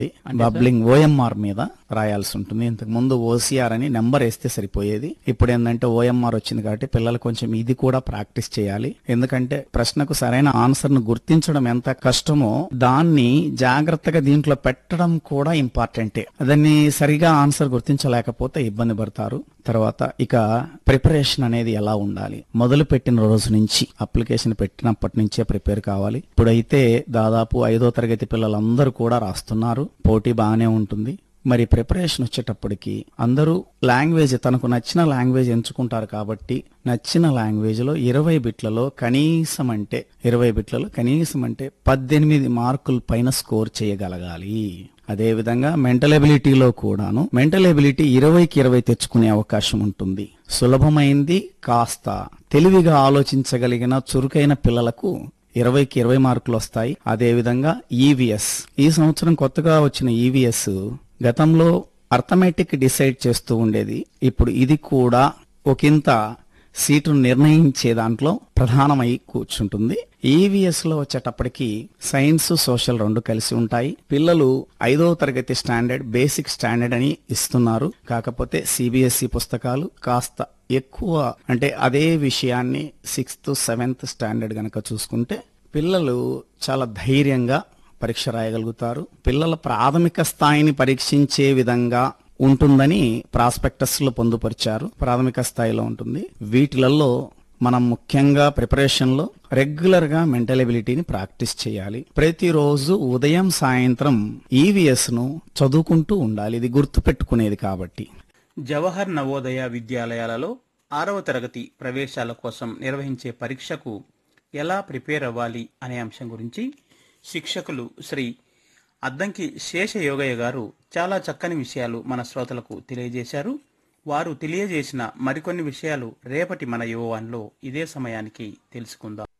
bubbling OMR మీద రాయాల్సి ఉంటుంది ఇంతకు ముందు ఓసీఆర్ అని నెంబర్ వేస్తే సరిపోయేది ఇప్పుడు ఏంటంటే ఓఎంఆర్ వచ్చింది కాబట్టి పిల్లలు కొంచెం ఇది కూడా ప్రాక్టీస్ చేయాలి ఎందుకంటే ప్రశ్నకు సరైన ఆన్సర్ ను గుర్తించడం ఎంత కష్టమో దాన్ని జాగ్రత్తగా దీంట్లో పెట్టడం కూడా ఇంపార్టెంటే దాన్ని సరిగా ఆన్సర్ గుర్తించలేకపోతే ఇబ్బంది పడతారు తర్వాత ఇక ప్రిపరేషన్ అనేది ఎలా ఉండాలి మొదలు పెట్టిన రోజు నుంచి అప్లికేషన్ పెట్టినప్పటి నుంచే ప్రిపేర్ కావాలి ఇప్పుడైతే దాదాపు ఐదో తరగతి పిల్లలందరూ కూడా రాస్తున్నారు పోటీ బాగానే ఉంటుంది మరి ప్రిపరేషన్ వచ్చేటప్పటికి అందరూ లాంగ్వేజ్ తనకు నచ్చిన లాంగ్వేజ్ ఎంచుకుంటారు కాబట్టి నచ్చిన లాంగ్వేజ్ లో ఇరవై బిట్లలో కనీసం అంటే ఇరవై బిట్లలో కనీసం అంటే పద్దెనిమిది మార్కుల పైన స్కోర్ చేయగలగాలి అదే విధంగా మెంటల్ ఎబిలిటీలో కూడాను మెంటల్ ఎబిలిటీ ఇరవైకి ఇరవై తెచ్చుకునే అవకాశం ఉంటుంది సులభమైంది కాస్త తెలివిగా ఆలోచించగలిగిన చురుకైన పిల్లలకు ఇరవైకి ఇరవై మార్కులు వస్తాయి అదే విధంగా ఈవీఎస్ ఈ సంవత్సరం కొత్తగా వచ్చిన ఈవీఎస్ గతంలో అర్థమెటిక్ డిసైడ్ చేస్తూ ఉండేది ఇప్పుడు ఇది కూడా ఒకంత సీటును నిర్ణయించే దాంట్లో ప్రధానమై కూర్చుంటుంది ఈవీఎస్ లో వచ్చేటప్పటికి సైన్స్ సోషల్ రెండు కలిసి ఉంటాయి పిల్లలు ఐదో తరగతి స్టాండర్డ్ బేసిక్ స్టాండర్డ్ అని ఇస్తున్నారు కాకపోతే సిబిఎస్ఈ పుస్తకాలు కాస్త ఎక్కువ అంటే అదే విషయాన్ని సిక్స్త్ సెవెంత్ స్టాండర్డ్ గనక చూసుకుంటే పిల్లలు చాలా ధైర్యంగా పరీక్ష రాయగలుగుతారు పిల్లల ప్రాథమిక స్థాయిని పరీక్షించే విధంగా ఉంటుందని ప్రాస్పెక్టస్ లో పొందుపరిచారు ప్రాథమిక స్థాయిలో ఉంటుంది వీటిలలో మనం ముఖ్యంగా ప్రిపరేషన్ లో రెగ్యులర్ గా మెంటల్ ఎబిలిటీని ప్రాక్టీస్ చేయాలి ప్రతిరోజు ఉదయం సాయంత్రం ఈవీఎస్ ను చదువుకుంటూ ఉండాలి ఇది గుర్తు పెట్టుకునేది కాబట్టి జవహర్ నవోదయ విద్యాలయాలలో ఆరవ తరగతి ప్రవేశాల కోసం నిర్వహించే పరీక్షకు ఎలా ప్రిపేర్ అవ్వాలి అనే అంశం గురించి శిక్షకులు శ్రీ అద్దంకి శేషయోగయ్య గారు చాలా చక్కని విషయాలు మన శ్రోతలకు తెలియజేశారు వారు తెలియజేసిన మరికొన్ని విషయాలు రేపటి మన యువవాన్లో ఇదే సమయానికి తెలుసుకుందాం